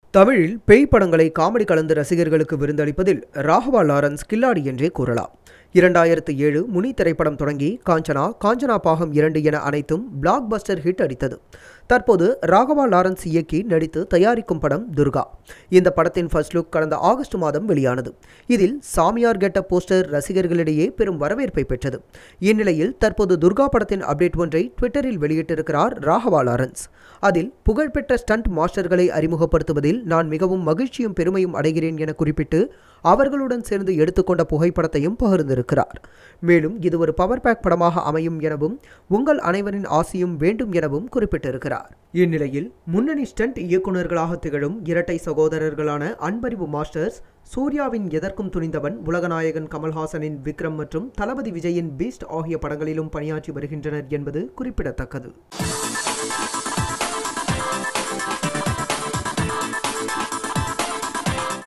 தமிழில் பேய் படங்களை காமெடி கலந்து ரசிகர்களுக்கு விருந்தளிப்பதில் ராகவா லாரன்ஸ் கில்லாடி என்றே கூறலாம் இரண்டாயிரத்து ஏழு முனி திரைப்படம் தொடங்கி காஞ்சனா காஞ்சனா பாகம் இரண்டு என அனைத்தும் பிளாக் பஸ்டர் ஹிட் அடித்தது தற்போது ராகவா லாரன்ஸ் இயக்கி நடித்து தயாரிக்கும் படம் துர்கா இந்த படத்தின் ஃபர்ஸ்ட் லுக் கடந்த ஆகஸ்ட் மாதம் வெளியானது இதில் சாமியார் கெட்ட போஸ்டர் ரசிகர்களிடையே பெரும் வரவேற்பை பெற்றது இந்நிலையில் தற்போது துர்கா படத்தின் அப்டேட் ஒன்றை ட்விட்டரில் வெளியிட்டிருக்கிறார் ராகவா லாரன்ஸ் அதில் புகழ்பெற்ற ஸ்டண்ட் மாஸ்டர்களை அறிமுகப்படுத்துவதில் நான் மிகவும் மகிழ்ச்சியும் பெருமையும் அடைகிறேன் என குறிப்பிட்டு அவர்களுடன் சேர்ந்து எடுத்துக்கொண்ட புகைப்படத்தையும் பகிர்ந்திருக்கிறார் மேலும் இது ஒரு பவர் பேக் படமாக அமையும் எனவும் உங்கள் அனைவரின் ஆசையும் வேண்டும் எனவும் குறிப்பிட்டிருக்கிறார் இந்நிலையில் முன்னணி ஸ்டண்ட் இயக்குநர்களாக திகழும் இரட்டை சகோதரர்களான அன்பறிவு மாஸ்டர்ஸ் சூர்யாவின் எதற்கும் துணிந்தவன் உலகநாயகன் கமல்ஹாசனின் விக்ரம் மற்றும் தளபதி விஜயின் பீஸ்ட் ஆகிய படங்களிலும் பணியாற்றி வருகின்றனர் என்பது குறிப்பிடத்தக்கது